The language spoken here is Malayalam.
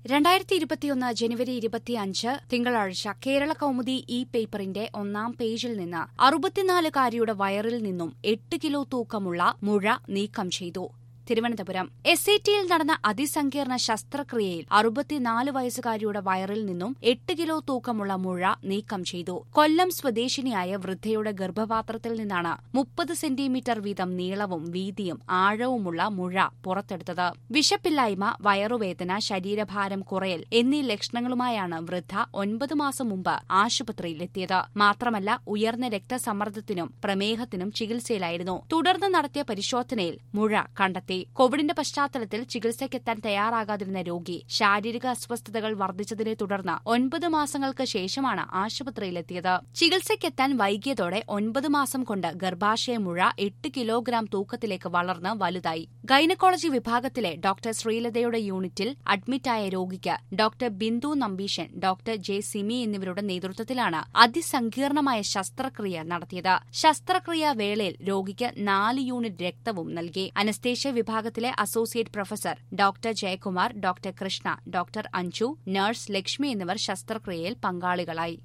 രണ്ടായിരത്തി ഇരുപത്തിയൊന്ന് ജനുവരി ഇരുപത്തിയഞ്ച് തിങ്കളാഴ്ച കേരള കൗമുദി ഇ പേപ്പറിന്റെ ഒന്നാം പേജിൽ നിന്ന് അറുപത്തിനാലുകാരിയുടെ വയറിൽ നിന്നും എട്ട് കിലോ തൂക്കമുള്ള മുഴ നീക്കം ചെയ്തു തിരുവനന്തപുരം എസ് ഐ ടിയിൽ നടന്ന അതിസങ്കീർണ ശസ്ത്രക്രിയയിൽ അറുപത്തിനാല് വയസ്സുകാരിയുടെ വയറിൽ നിന്നും എട്ട് കിലോ തൂക്കമുള്ള മുഴ നീക്കം ചെയ്തു കൊല്ലം സ്വദേശിനിയായ വൃദ്ധയുടെ ഗർഭപാത്രത്തിൽ നിന്നാണ് മുപ്പത് സെന്റിമീറ്റർ വീതം നീളവും വീതിയും ആഴവുമുള്ള മുഴ പുറത്തെടുത്തത് വിശപ്പില്ലായ്മ വയറുവേദന ശരീരഭാരം കുറയൽ എന്നീ ലക്ഷണങ്ങളുമായാണ് വൃദ്ധ ഒൻപത് മാസം മുമ്പ് ആശുപത്രിയിലെത്തിയത് മാത്രമല്ല ഉയർന്ന രക്തസമ്മർദ്ദത്തിനും പ്രമേഹത്തിനും ചികിത്സയിലായിരുന്നു തുടർന്ന് നടത്തിയ പരിശോധനയിൽ മുഴ കണ്ടെത്തി കോവിഡിന്റെ പശ്ചാത്തലത്തിൽ ചികിത്സയ്ക്കെത്താൻ തയ്യാറാകാതിരുന്ന രോഗി ശാരീരിക അസ്വസ്ഥതകൾ വർദ്ധിച്ചതിനെ തുടർന്ന് ഒൻപത് മാസങ്ങൾക്ക് ശേഷമാണ് ആശുപത്രിയിലെത്തിയത് ചികിത്സയ്ക്കെത്താൻ വൈകിയതോടെ ഒൻപത് മാസം കൊണ്ട് ഗർഭാശയ മുഴ എട്ട് കിലോഗ്രാം തൂക്കത്തിലേക്ക് വളർന്ന് വലുതായി ഗൈനക്കോളജി വിഭാഗത്തിലെ ഡോക്ടർ ശ്രീലതയുടെ യൂണിറ്റിൽ അഡ്മിറ്റായ രോഗിക്ക് doctor Bindu Nambeesan doctor J Simi എന്നിവരുടെ നേതൃത്വത്തിലാണ് അതിസങ്കീർണമായ ശസ്ത്രക്രിയ നടത്തിയത് ശസ്ത്രക്രിയ വേളയിൽ രോഗിക്ക് നാല് യൂണിറ്റ് രക്തവും നൽകി അനസ്തേഷ്യ വിഭാഗത്തിലെ associate professor doctor Jayakumar doctor Krishna doctor Anju nurse Lakshmi എന്നിവർ ശസ്ത്രക്രിയയിൽ പങ്കാളികളായി